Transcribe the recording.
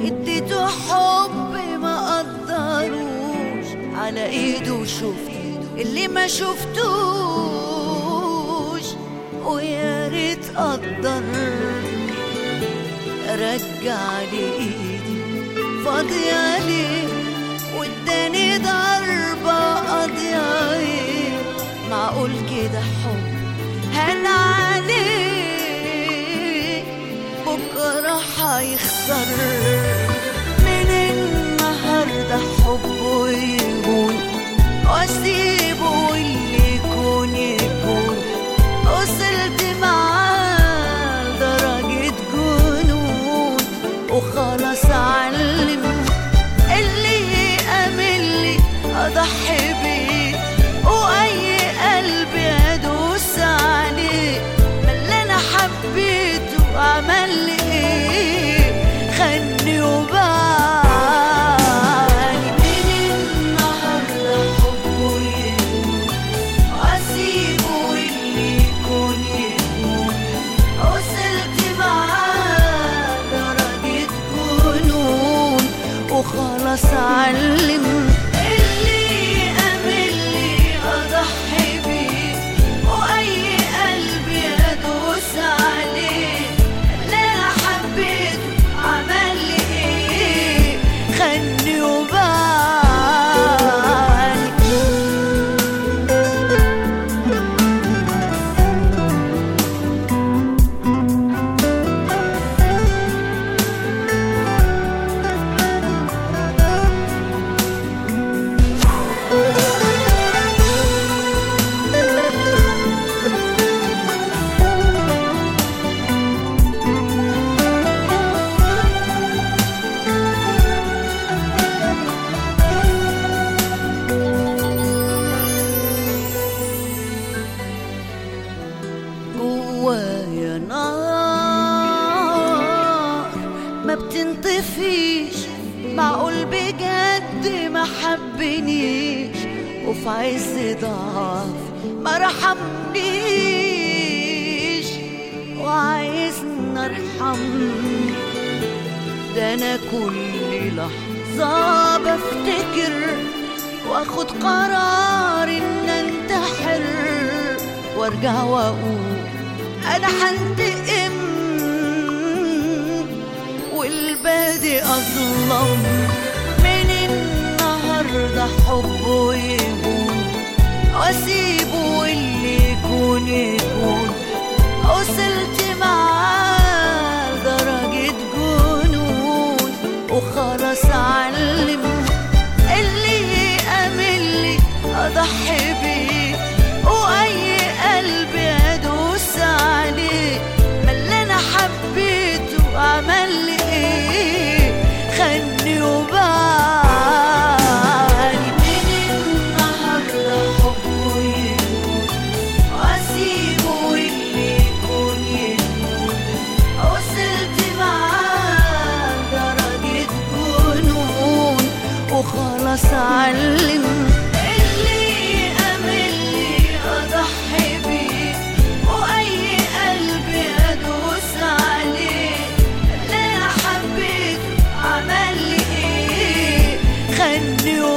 اديته حب ما قدروش على ايده شفت اللي ما شفتوش ويا ريت قدر رجع لي ايدي فاضية ليه واداني ضربة قاضية ايه معقول كده حب هل عليه بكرة هيخسر من النهاردة حبه يهون واسيبه واللي يكون يكون وصلت معاه لدرجة جنون وخلاص علم اللي يأمن لي أضحي بيه وأي قلب أدوس عليه ما اللي أنا حبيته عمل لي إيه خدني وبعني من النهارده حبه يهون وأسيبه واللي يكون يكون وصلت معاه درجة جنون وخلاص علم اللي أمل لي أضحي بيه وأي قلب أدوس عليه اللي أنا حبيته عمل لي إيه خدني وبعني جوايا نار ما بتنطفيش معقول بجد ما حبنيش وفي عز ضعف ما رحمنيش وعايزني ارحمني ده انا كل لحظة بفتكر واخد قرار ان انتحر وارجع واقول انا هنتقم والبادي اظلم من النهارده حبه يهون واسيبه واللي يكون يكون وصلت معاه لدرجة جنون وخلاص علم اللي يأمن لي أضحي بيه وأي قلب أدوس عليه ما اللي أنا حبيته عمل لي إيه خدني وبعني من النهارده حبه يهون وأسيبه واللي يكون يكون وصلت معاه درجة جنون وخلاص علم اللي أمل لي أضحي بيه وأي قلب أدوس عليه اللي أنا حبيته عمل لي إيه خدني